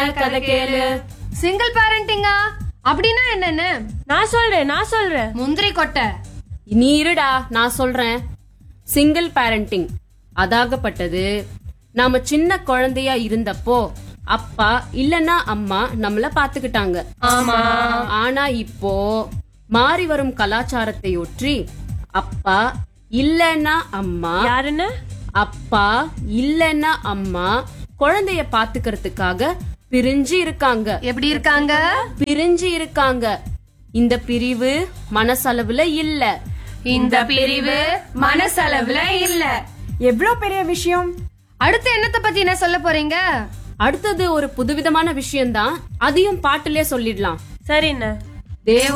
கதை கேளு சிங்கிள் பேரண்டிங்கா அப்படின்னா என்னன்னு நான் சொல்றேன் நான் சொல்றேன் முந்திரி கொட்டை நீ இருடா நான் சொல்றேன் சிங்கிள் பேரண்டிங் அதாகப்பட்டது நாம சின்ன குழந்தையா இருந்தப்போ அப்பா இல்லனா அம்மா நம்மள பாத்துக்கிட்டாங்க ஆமா ஆனா இப்போ மாறி வரும் கலாச்சாரத்தை ஒற்றி அப்பா இல்லனா அம்மா யாருன்னு அப்பா இல்லனா அம்மா குழந்தைய பாத்துக்கிறதுக்காக பிரிஞ்சு இருக்காங்க எப்படி இருக்காங்க பிரிஞ்சு இருக்காங்க இந்த பிரிவு மனசளவுல இல்ல இந்த பிரிவு மனசளவுல இல்ல எவ்வளோ பெரிய விஷயம் அடுத்து என்னத்த பத்தி என்ன சொல்ல போறீங்க அடுத்தது ஒரு புதுவிதமான விஷயம்தான் அதையும் பாட்டுலயே சொல்லிடலாம் சரிண்ணே தேவ